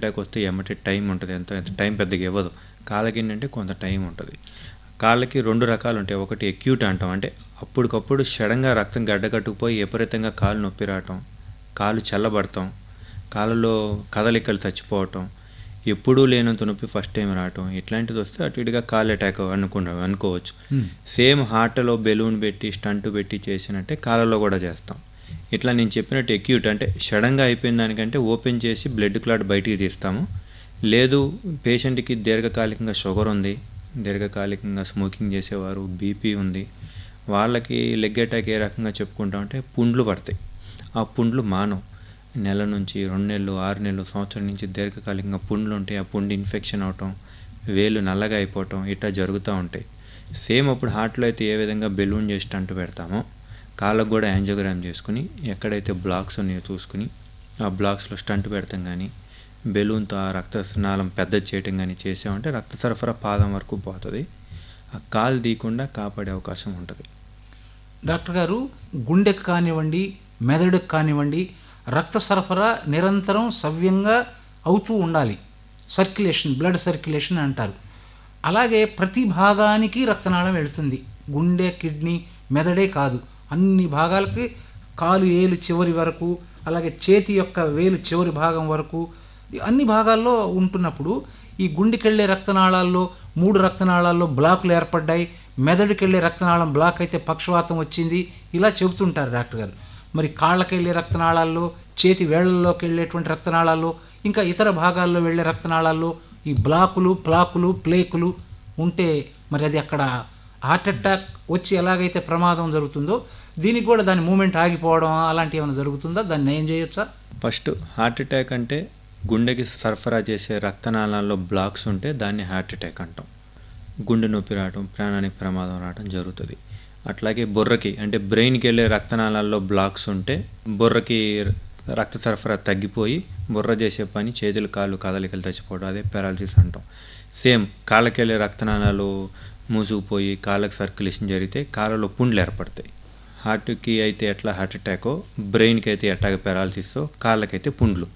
Attack వస్తే ఎమ్మటే time ఉంటుంది ఎంత ఎంత టైం పెద్దగా ఇవ్వదు కాళ్ళకి ఏంటంటే కొంత టైం ఉంటుంది కాళ్ళకి రెండు రకాలు ఉంటాయి ఒకటి ఎక్యూట్ అంటాం అంటే అప్పటికప్పుడు సడన్గా రక్తం గడ్డకట్టుకుపోయి విపరీతంగా కాలు నొప్పి రావటం కాలు చల్లబడటం కాళ్ళలో కదలికలు చచ్చిపోవటం ఎప్పుడూ లేనంత నొప్పి ఫస్ట్ టైం రావటం ఇట్లాంటిది వస్తే అటు ఇటుగా కాల్ అటాక్ అనుకున్నా అనుకోవచ్చు సేమ్ హార్ట్లో బెలూన్ పెట్టి స్టంట్ పెట్టి చేసినట్టే కాళ్ళలో కూడా చేస్తాం ఇట్లా నేను చెప్పినట్టు ఎక్యూట్ అంటే సడన్గా అయిపోయిన దానికంటే ఓపెన్ చేసి బ్లడ్ క్లాట్ బయటికి తీస్తాము లేదు పేషెంట్కి దీర్ఘకాలికంగా షుగర్ ఉంది దీర్ఘకాలికంగా స్మోకింగ్ చేసేవారు బీపీ ఉంది వాళ్ళకి లెగ్ అటాక్ ఏ రకంగా చెప్పుకుంటామంటే పుండ్లు పడతాయి ఆ పుండ్లు మానవు నెల నుంచి రెండు నెలలు ఆరు నెలలు సంవత్సరం నుంచి దీర్ఘకాలికంగా పుండ్లు ఉంటాయి ఆ పుండు ఇన్ఫెక్షన్ అవటం వేలు నల్లగా అయిపోవటం ఇట్లా జరుగుతూ ఉంటాయి సేమ్ అప్పుడు హార్ట్లో అయితే ఏ విధంగా బెలూన్ చేసి అంటు పెడతామో కాళ్ళకు కూడా యాంజియోగ్రామ్ చేసుకుని ఎక్కడైతే బ్లాక్స్ ఉన్నాయో చూసుకుని ఆ బ్లాక్స్లో స్టంట్ పెడతాం కానీ బెలూన్తో ఆ రక్తనాళం పెద్ద చేయటం కానీ చేసామంటే రక్త సరఫరా పాదం వరకు పోతుంది ఆ కాలు తీయకుండా కాపాడే అవకాశం ఉంటుంది డాక్టర్ గారు గుండెకు కానివ్వండి మెదడుకు కానివ్వండి రక్త సరఫరా నిరంతరం సవ్యంగా అవుతూ ఉండాలి సర్క్యులేషన్ బ్లడ్ సర్క్యులేషన్ అంటారు అలాగే ప్రతి భాగానికి రక్తనాళం వెళుతుంది గుండె కిడ్నీ మెదడే కాదు అన్ని భాగాలకి కాలు ఏలు చివరి వరకు అలాగే చేతి యొక్క వేలు చివరి భాగం వరకు ఈ అన్ని భాగాల్లో ఉంటున్నప్పుడు ఈ గుండెకెళ్ళే రక్తనాళాల్లో మూడు రక్తనాళాల్లో బ్లాకులు ఏర్పడ్డాయి మెదడుకెళ్ళే రక్తనాళం బ్లాక్ అయితే పక్షవాతం వచ్చింది ఇలా చెబుతుంటారు డాక్టర్ గారు మరి కాళ్ళకెళ్ళే రక్తనాళాల్లో చేతి వేళ్లలోకి వెళ్ళేటువంటి రక్తనాళాల్లో ఇంకా ఇతర భాగాల్లో వెళ్ళే రక్తనాళాల్లో ఈ బ్లాకులు ప్లాకులు ప్లేకులు ఉంటే మరి అది అక్కడ హార్ట్ అటాక్ వచ్చి ఎలాగైతే ప్రమాదం జరుగుతుందో దీనికి కూడా దాని మూమెంట్ ఆగిపోవడం అలాంటివి ఏమైనా జరుగుతుందా దాన్ని నయం చేయొచ్చా ఫస్ట్ హార్ట్ అటాక్ అంటే గుండెకి సరఫరా చేసే రక్తనాళాల్లో బ్లాక్స్ ఉంటే దాన్ని హార్ట్ అటాక్ అంటాం గుండె నొప్పి రావడం ప్రాణానికి ప్రమాదం రావడం జరుగుతుంది అట్లాగే బుర్రకి అంటే బ్రెయిన్కి వెళ్ళే రక్తనాళాల్లో బ్లాక్స్ ఉంటే బుర్రకి రక్త సరఫరా తగ్గిపోయి బుర్ర చేసే పని చేతులు కాళ్ళు కదలికలు చచ్చిపోవడం అదే పారాలసిస్ అంటాం సేమ్ కాళ్ళకి వెళ్ళే రక్తనాళాలు మూసుకుపోయి కాళ్ళకి సర్క్యులేషన్ జరిగితే కాళ్ళలో పుండ్లు ఏర్పడతాయి హార్ట్కి అయితే ఎట్లా హార్ట్ అటాకో బ్రెయిన్కి అయితే ఎట్లాగ పారాలసిస్తో కాళ్ళకైతే పుండ్లు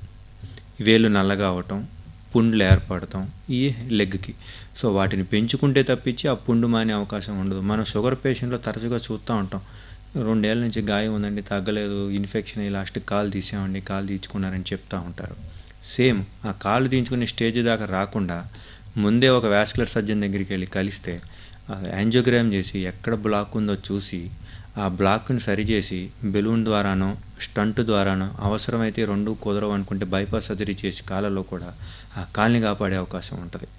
వేలు నల్లగా అవటం పుండ్లు ఏర్పడటం ఈ లెగ్కి సో వాటిని పెంచుకుంటే తప్పించి ఆ పుండు మానే అవకాశం ఉండదు మనం షుగర్ పేషెంట్లో తరచుగా చూస్తూ ఉంటాం రెండేళ్ల నుంచి గాయం ఉందండి తగ్గలేదు ఇన్ఫెక్షన్ అయ్యి లాస్ట్ కాలు తీసామండి కాలు తీయించుకున్నారని చెప్తూ ఉంటారు సేమ్ ఆ కాలు తీయించుకునే స్టేజ్ దాకా రాకుండా ముందే ఒక వ్యాస్కులర్ సర్జన్ దగ్గరికి వెళ్ళి కలిస్తే యాంజియోగ్రామ్ చేసి ఎక్కడ బ్లాక్ ఉందో చూసి ఆ బ్లాక్ని సరిచేసి బెలూన్ ద్వారానో స్టంట్ ద్వారానో అవసరమైతే రెండు కుదరవు అనుకుంటే బైపాస్ సర్జరీ చేసి కాళ్ళలో కూడా ఆ కాల్ని కాపాడే అవకాశం ఉంటుంది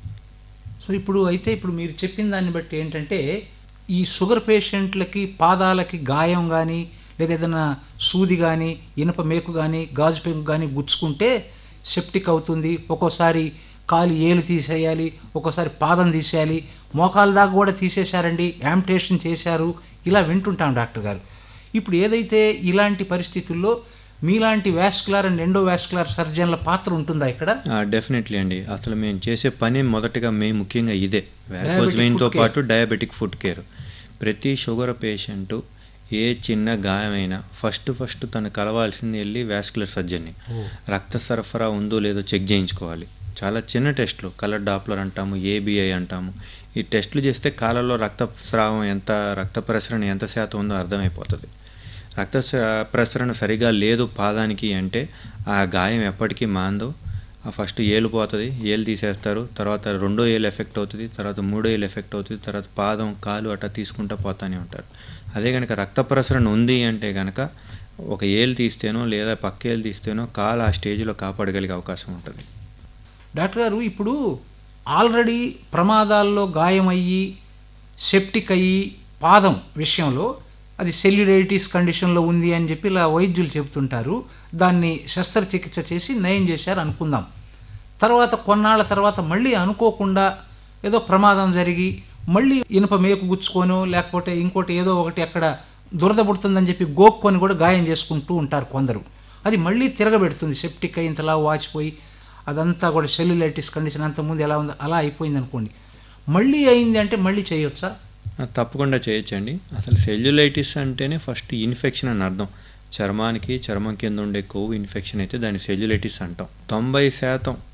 సో ఇప్పుడు అయితే ఇప్పుడు మీరు చెప్పిన దాన్ని బట్టి ఏంటంటే ఈ షుగర్ పేషెంట్లకి పాదాలకి గాయం కానీ లేదా ఏదైనా సూది కానీ ఇనుప మేకు కానీ గాజు పెంకు కానీ గుచ్చుకుంటే సెప్టిక్ అవుతుంది ఒక్కోసారి కాలు ఏలు తీసేయాలి ఒక్కోసారి పాదం తీసేయాలి మోకాల దాకా కూడా తీసేశారండి యాంప్టేషన్ చేశారు ఇలా వింటుంటాం డాక్టర్ గారు ఇప్పుడు ఏదైతే ఇలాంటి పరిస్థితుల్లో మీలాంటి వ్యాస్కులర్ అండ్ ఎండో వ్యాస్కులర్ సర్జన్ల పాత్ర ఉంటుందా ఇక్కడ డెఫినెట్లీ అండి అసలు మేము చేసే పని మొదటగా మేము ముఖ్యంగా ఇదే వ్యాకోజ్ Diabetic వెయిన్తో foot care. పాటు డయాబెటిక్ ఫుడ్ కేర్ ప్రతి షుగర్ పేషెంట్ ఏ చిన్న గాయమైనా ఫస్ట్ ఫస్ట్ తను కలవాల్సింది వెళ్ళి వ్యాస్కులర్ సర్జన్ని రక్త సరఫరా ఉందో లేదో చెక్ చేయించుకోవాలి చాలా చిన్న టెస్ట్లు కలర్ డాప్లర్ అంటాము ఏబిఐ అంటాము ఈ టెస్టులు చేస్తే కాళ్ళలో రక్త స్రావం ఎంత రక్త ప్రసరణ ఎంత శాతం ఉందో అర్థమైపోతుంది రక్త స- ప్రసరణ సరిగా లేదు పాదానికి అంటే ఆ గాయం ఎప్పటికీ మాందో ఆ ఫస్ట్ ఏలు పోతుంది ఏలు తీసేస్తారు తర్వాత రెండో ఏలు ఎఫెక్ట్ అవుతుంది తర్వాత మూడో ఏలు ఎఫెక్ట్ అవుతుంది తర్వాత పాదం కాలు అట్లా తీసుకుంటూ పోతానే ఉంటారు అదే కనుక రక్త ప్రసరణ ఉంది అంటే కనుక ఒక ఏలు తీస్తేనో లేదా పక్క ఏలు తీస్తేనో కాలు ఆ స్టేజ్లో కాపాడగలిగే అవకాశం ఉంటుంది డాక్టర్ గారు ఇప్పుడు ఆల్రెడీ ప్రమాదాల్లో గాయమయ్యి సెప్టిక్ అయ్యి పాదం విషయంలో అది సెల్యులైటిస్ కండిషన్లో ఉంది అని చెప్పి ఇలా వైద్యులు చెబుతుంటారు దాన్ని శస్త్రచికిత్స చేసి నయం చేశారు అనుకుందాం తర్వాత కొన్నాళ్ళ తర్వాత మళ్ళీ అనుకోకుండా ఏదో ప్రమాదం జరిగి మళ్ళీ ఇనుప మేకు గుచ్చుకోనో లేకపోతే ఇంకోటి ఏదో ఒకటి అక్కడ దురద పుడుతుందని చెప్పి గోక్కొని కూడా గాయం చేసుకుంటూ ఉంటారు కొందరు అది మళ్ళీ తిరగబెడుతుంది సెప్టిక్ అయి ఇంతలా వాచిపోయి అదంతా కూడా సెల్యులైటిస్ కండిషన్ అంత ముందు ఎలా ఉందో అలా అయిపోయింది అనుకోండి మళ్ళీ అయింది అంటే మళ్ళీ చేయొచ్చా ఆ, తప్పకుండా చేయొచ్చండి అసలు సెల్యులైటిస్ అంటేనే ఫస్ట్ ఇన్ఫెక్షన్ అని అర్థం చర్మానికి చర్మం కింద ఉండే కొవ్వు ఇన్ఫెక్షన్ అయితే దాన్ని సెల్యులైటిస్ అంటాం తొంభై శాతం